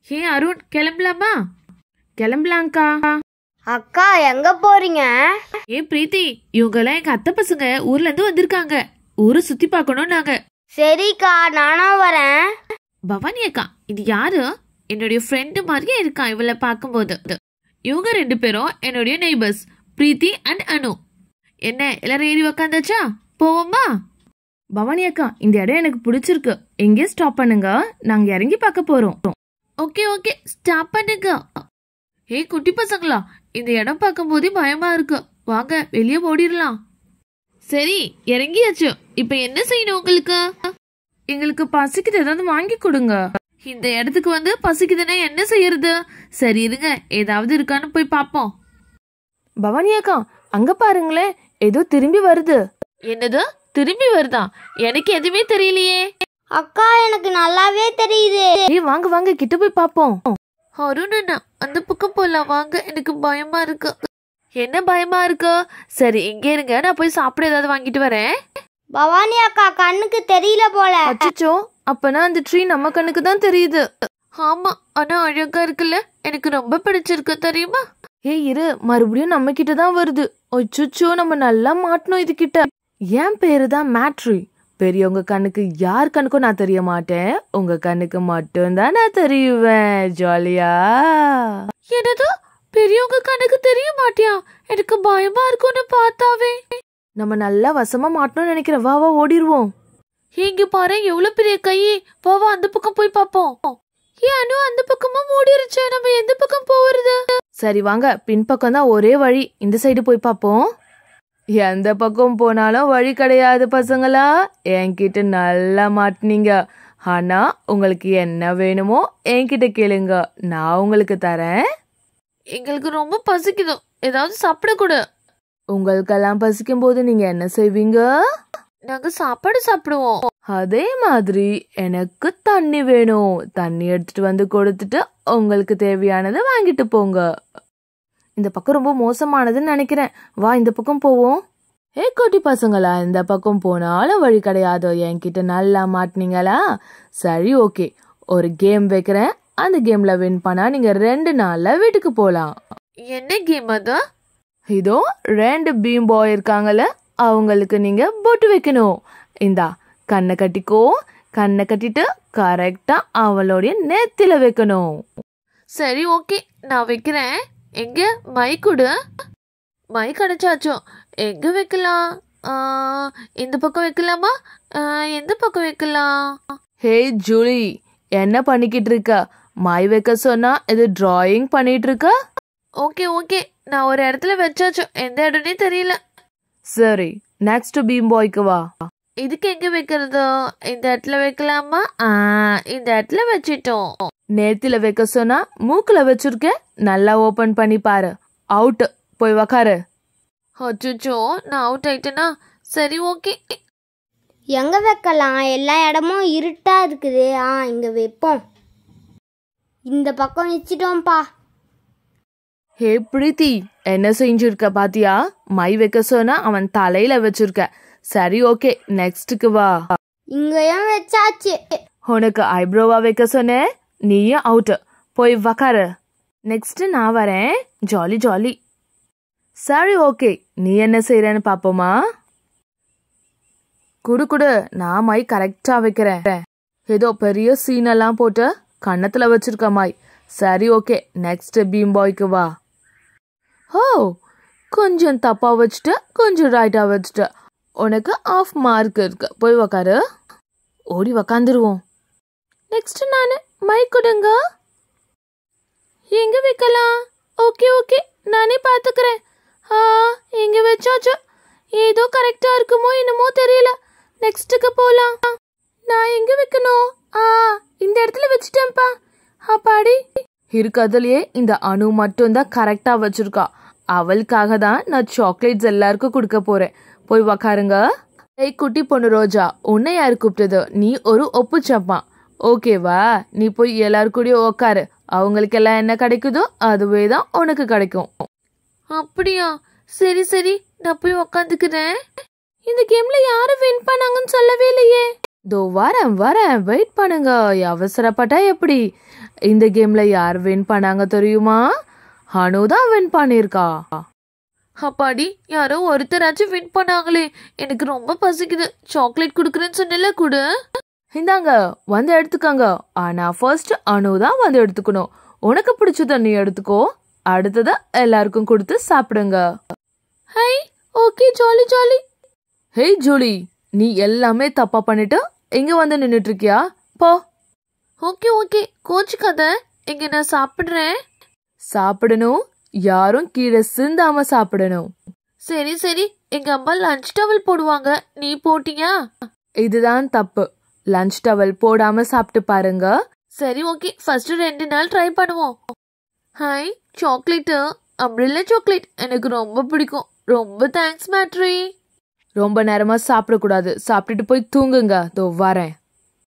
ஹே அருண் கிளம்பலாமா கிளம்பலாங்க்கா அக்கா எங்க போறீங்க ஏ பிரீத்தி இவங்கெல்லாம் எங்க அத்தை பசங்க ஊர்ல இருந்து வந்திருக்காங்க ஊரை சுத்தி பார்க்கணும் நாங்க சரிக்கா நானும் வரேன் பவானி அக்கா இது யாரு என்னுடைய ஃப்ரெண்டு மாதிரியே இருக்கா இவளை பார்க்கும்போது இவங்க ரெண்டு பேரும் என்னுடைய நெய்பர்ஸ் பிரீத்தி அண்ட் அனு என்ன எல்லாரும் ஏறி உக்காந்தாச்சா போவோமா பவானி அக்கா இந்த இடம் எனக்கு பிடிச்சிருக்கு எங்கே ஸ்டாப் பண்ணுங்க நாங்க இறங்கி பார்க்க போறோம் ஓகே ஓகே ஸ்டாப் பண்ணுங்க ஏய் குட்டி பசங்களா இந்த இடம் பார்க்கும்போதே பயமா இருக்கு வாங்க வெளியே ஓடிடலாம் சரி இறங்கியாச்சு இப்ப என்ன செய்யணும் உங்களுக்கு எங்களுக்கு பசிக்குது ஏதாவது வாங்கி கொடுங்க இந்த இடத்துக்கு வந்து பசிக்குதுன்னா என்ன செய்யறது சரி இருங்க ஏதாவது இருக்கான்னு போய் பார்ப்போம் பவானி அக்கா அங்க பாருங்களேன் ஏதோ திரும்பி வருது என்னது திரும்பி வருதா எனக்கு எதுவுமே தெரியலையே அக்கா எனக்கு நல்லாவே தெரியுது ஏய் வாங்க வாங்க கிட்ட போய் பாப்போம் அருண் அண்ணா அந்த பக்கம் போலாம் வாங்க எனக்கு பயமா இருக்கு என்ன பயமா இருக்கு சரி இங்க இருங்க நான் போய் சாப்பிட ஏதாவது வாங்கிட்டு வரேன் பவானி அக்கா கண்ணுக்கு தெரியல போல அச்சச்சோ அப்பனா அந்த ட்ரீ நம்ம கண்ணுக்கு தான் தெரியுது ஆமா ஆனா அழகா இருக்குல்ல எனக்கு ரொம்ப பிடிச்சிருக்கு தெரியுமா ஏய் இரு மறுபடியும் நம்ம கிட்ட தான் வருது அச்சச்சோ நம்ம நல்லா மாட்டணும் இது கிட்ட என் பேரு தான் மேட்ரி பெரியவங்க கண்ணுக்கு யார் கண்ணுக்கும் நான் தெரிய மாட்டேன் உங்க கண்ணுக்கு மட்டும்தான் நான் தெரியுவேன் ஜாலியா என்னது பெரியவங்க கணக்கு தெரிய மாட்டியா எனக்கு பயமா இருக்கும்னு பார்த்தாவே நம்ம நல்லா வசமா மாட்டணும்னு நினைக்கிறேன் வா வா ஓடிடுவோம் இங்க பாரு எவ்வளவு பெரிய கை வா வா அந்த பக்கம் போய் பாப்போம் ஏன் அனு அந்த பக்கமா மூடிருச்சு நம்ம எந்த பக்கம் போறது சரி வாங்க பின்பக்கம் தான் ஒரே வழி இந்த சைடு போய் பார்ப்போம் எந்த பக்கம் போனாலும் வழி கிடையாது பசங்களா என்கிட்ட நல்லா மாட்டினீங்க ஆனா உங்களுக்கு என்ன வேணுமோ என்கிட்ட கேளுங்க நான் உங்களுக்கு தரேன் எங்களுக்கு ரொம்ப பசிக்குது ஏதாவது சாப்பிட கொடு உங்களுக்கெல்லாம் பசிக்கும் போது நீங்க என்ன செய்வீங்க நாங்க சாப்பாடு சாப்பிடுவோம் அதே மாதிரி எனக்கு தண்ணி வேணும் தண்ணி எடுத்துட்டு வந்து கொடுத்துட்டு உங்களுக்கு தேவையானதை வாங்கிட்டு போங்க இந்த பக்கம் ரொம்ப மோசமானதுன்னு நினைக்கிறேன் வா இந்த பக்கம் போவோம் ஏ குட்டி பசங்களா இந்த பக்கம் போனாலும் வழி கிடையாது என்கிட்ட நல்லா மாட்டினீங்களா சரி ஓகே ஒரு கேம் வைக்கிறேன் அந்த கேம்ல வின் பண்ணா நீங்க ரெண்டு நாள்ல வீட்டுக்கு போலாம் என்ன கேம் அது இதோ ரெண்டு பீம் பாய் இருக்காங்கல்ல அவங்களுக்கு நீங்க பொட்டு வைக்கணும் இந்தா கண்ணை கட்டிக்கோ கண்ணை கட்டிட்டு கரெக்டா அவளுடைய நெத்தில வைக்கணும் சரி ஓகே நான் வைக்கிறேன் எங்க மை கொடு மை கிடைச்சாச்சோ எங்க வைக்கலாம் ஆ, இந்த பக்கம் வைக்கலாமா ஆ, எந்த பக்கம் வைக்கலாம் ஹே ஜூலி என்ன பண்ணிக்கிட்டு இருக்க மை வைக்க சொன்னா இது டிராயிங் பண்ணிட்டு இருக்க ஓகே ஓகே நான் ஒரு இடத்துல வச்சாச்சு எந்த இடம்னே தெரியல சரி நெக்ஸ்ட் பீம் பாய்க்கு வா இதுக்கு எங்க வைக்கிறது இந்த இடத்துல வைக்கலாமா ஆ, இந்த இடத்துல வச்சிட்டோம் நேத்தில வைக்க சொன்னா மூக்குல வச்சிருக்க நல்லா ஓபன் பண்ணி பாரு அவுட் போய் உக்காரு அச்சோ நான் அவுட் ஆயிட்டேனா சரி ஓகே எங்க வைக்கலாம் எல்லா இடமும் இருட்டா இருக்குது ஆ இங்க வைப்போம் இந்த பக்கம் வச்சிட்டோம்ப்பா ஹே பிரீத்தி என்ன செஞ்சிருக்க பாத்தியா மை வைக்க சொன்னா அவன் தலையில வச்சிருக்க சரி ஓகே நெக்ஸ்ட்டுக்கு வா இங்கேயும் வச்சாச்சு உனக்கு ஐப்ரோவா வைக்க சொன்னேன் நீயும் அவுட் போய் உக்காரு நெக்ஸ்ட் நான் வரேன் ஜாலி ஜாலி சரி ஓகே நீ என்ன செய்யறன்னு பாப்போமா குடு குடு நான் மை கரெக்டா வைக்கிறேன் ஏதோ பெரிய சீன் எல்லாம் போட்டு கன்னத்துல வச்சிருக்க மை சரி ஓகே நெக்ஸ்ட் பீம் பாய்க்கு வா ஓ கொஞ்சம் தப்பா வச்சுட்டு கொஞ்சம் ரைட்டா வச்சுட்டு உனக்கு ஆஃப் மார்க் இருக்கு போய் உக்காரு ஓடி உக்காந்துருவோம் நெக்ஸ்ட் நான் மைக் கொடுங்க எங்க வைக்கலாம் ஓகே ஓகே நானே பாத்துக்கிறேன் ஆ எங்க வச்சாச்சு ஏதோ கரெக்டா இருக்குமோ என்னமோ தெரியல நெக்ஸ்ட்டுக்கு போலாம் நான் எங்க வைக்கணும் ஆ இந்த இடத்துல வச்சுட்டேன்ப்பா அப்பாடி இருக்கிறதுலயே இந்த அணு மட்டும் தான் கரெக்டா வச்சிருக்கா அவளுக்காக தான் நான் சாக்லேட்ஸ் எல்லாருக்கும் கொடுக்க போறேன் போய் உக்காருங்க ஏய் குட்டி பொண்ணு ரோஜா உன்னை யாரு கூப்பிட்டது நீ ஒரு ஒப்பு சப்பா ஓகேவா நீ போய் எல்லாரு கூடயும் உக்காரு அவங்களுக்கெல்லாம் என்ன கிடைக்குதோ அதுவே தான் உனக்கு கிடைக்கும் அப்படியா சரி சரி நான் போய் உக்காந்துக்கிறேன் இந்த கேம்ல யாரு வின் பண்ணாங்கன்னு சொல்லவே இல்லையே தோ வரேன் வரேன் வெயிட் பண்ணுங்க அவசரப்பட்டா எப்படி இந்த கேம்ல யார் வின் பண்ணாங்க தெரியுமா அனு தான் வின் பண்ணியிருக்கா அப்பாடி யாரோ ஒருத்தராச்சும் வின் பண்ணாங்களே எனக்கு ரொம்ப பசிக்குது சாக்லேட் குடுக்குறேன்னு சொன்னல குடு இந்தாங்க வந்து எடுத்துக்கோங்க ஆனா ஃபர்ஸ்ட் அனு தான் வந்து எடுத்துக்கணும் உனக்கு பிடிச்சத நீ எடுத்துக்கோ அடுத்ததா எல்லாருக்கும் கொடுத்து சாப்பிடுங்க hi okay jolly jolly hey Julie நீ எல்லாமே தப்பா பண்ணிட்டு இங்க வந்து நின்னுட்டு இருக்கியா போ ஓகே ஓகே கோச்சுக்காத இங்க நான் சாப்பிடுறேன் சாப்பிடணும் யாரும் கீழே சிந்தாம சாப்பிடணும் சரி சரி எங்க அம்மா லஞ்ச் டவல் போடுவாங்க நீ போட்டியா இதுதான் தப்பு லஞ்ச் டவல் போடாம சாப்பிட்டு பாருங்க சரி ஓகே ஃபர்ஸ்ட் ரெண்டு நாள் ட்ரை பண்ணுவோம் ஹாய் சாக்லேட்டு அம்ரில்லா சாக்லேட் எனக்கு ரொம்ப பிடிக்கும் ரொம்ப தேங்க்ஸ் மேட்ரி ரொம்ப நேரமா சாப்பிடக்கூடாது சாப்பிட்டுட்டு போய் தூங்குங்க தோ வரேன்